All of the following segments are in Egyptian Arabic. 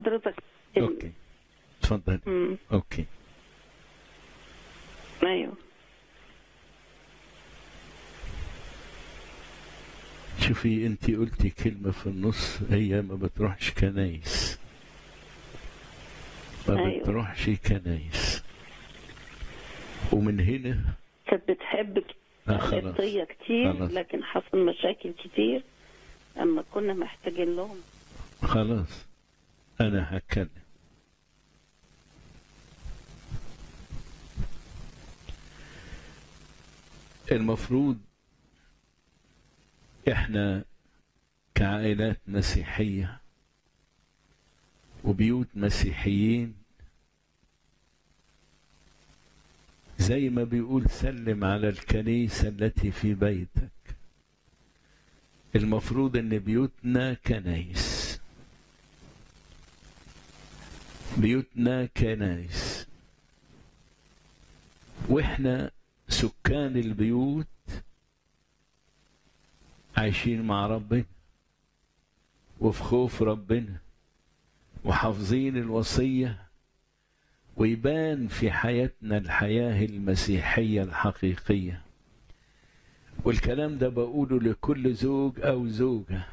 حضرتك اوكي اتفضل مم. اوكي ايوه شوفي انت قلتي كلمة في النص هي ما بتروحش كنايس ما أيوة. بتروحش كنايس ومن هنا كانت بتحب آه، خلاص. القبطية كتير خلاص. لكن حصل مشاكل كتير اما كنا محتاجين لهم خلاص انا هتكلم المفروض احنا كعائلات مسيحية وبيوت مسيحيين زي ما بيقول سلم على الكنيسة التي في بيتك المفروض ان بيوتنا كنايس بيوتنا كنايس واحنا سكان البيوت عايشين مع ربنا وفي خوف ربنا وحافظين الوصية ويبان في حياتنا الحياة المسيحية الحقيقية والكلام ده بقوله لكل زوج أو زوجة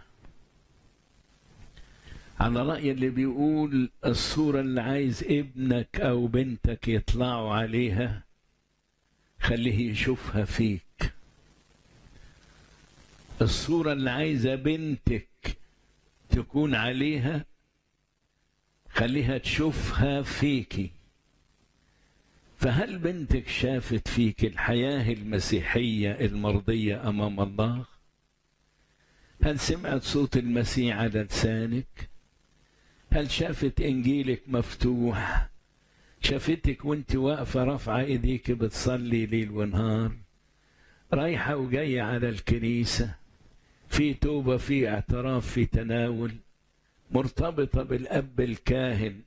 على رأي اللي بيقول الصورة اللي عايز ابنك أو بنتك يطلعوا عليها خليه يشوفها فيك الصورة اللي عايزة بنتك تكون عليها خليها تشوفها فيكي فهل بنتك شافت فيك الحياة المسيحية المرضية أمام الله؟ هل سمعت صوت المسيح على لسانك؟ هل شافت إنجيلك مفتوح؟ شافتك وانت واقفة رافعة ايديك بتصلي ليل ونهار رايحة وجاية على الكنيسة في توبة في اعتراف في تناول مرتبطة بالأب الكاهن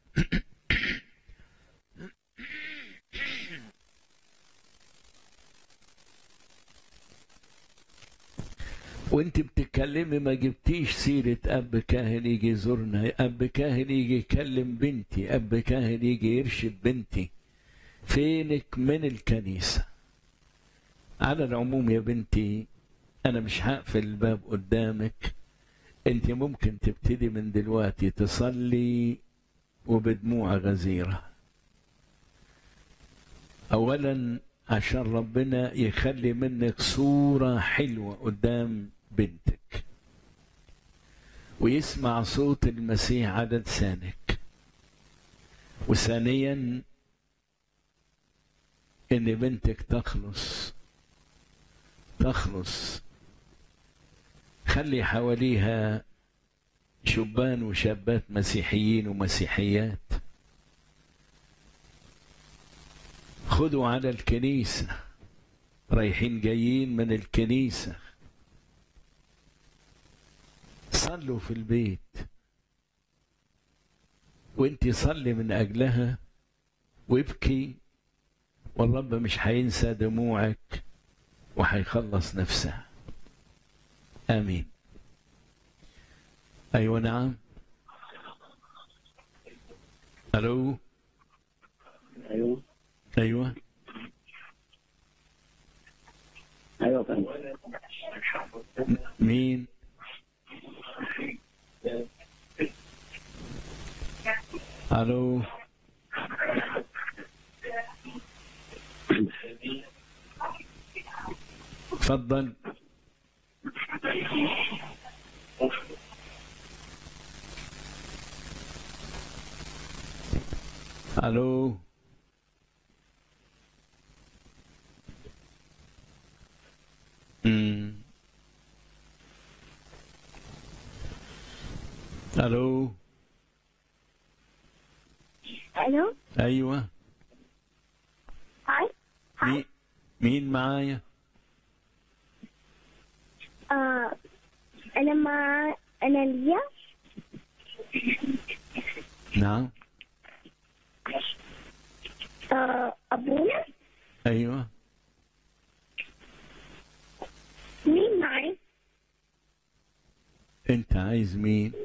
وانت بتتكلمي ما جبتيش سيرة أب كاهن يجي يزورنا أب كاهن يجي يكلم بنتي أب كاهن يجي يرشد بنتي فينك من الكنيسة على العموم يا بنتي أنا مش هقفل الباب قدامك أنت ممكن تبتدي من دلوقتي تصلي وبدموع غزيرة أولا عشان ربنا يخلي منك صورة حلوة قدام بنتك ويسمع صوت المسيح على لسانك وثانيا ان بنتك تخلص تخلص خلي حواليها شبان وشابات مسيحيين ومسيحيات خدوا على الكنيسة رايحين جايين من الكنيسة صلوا في البيت وانت صلي من أجلها وابكي والرب مش هينسى دموعك وهيخلص نفسها آمين أيوة نعم ألو ايوه أيوة ايوه يا فندم مين ألو تفضل الو امم الو الو ايوه هاي مين مين معايا آه انا مع انا ليا نعم آه ابونا ايوه مين معي انت عايز مين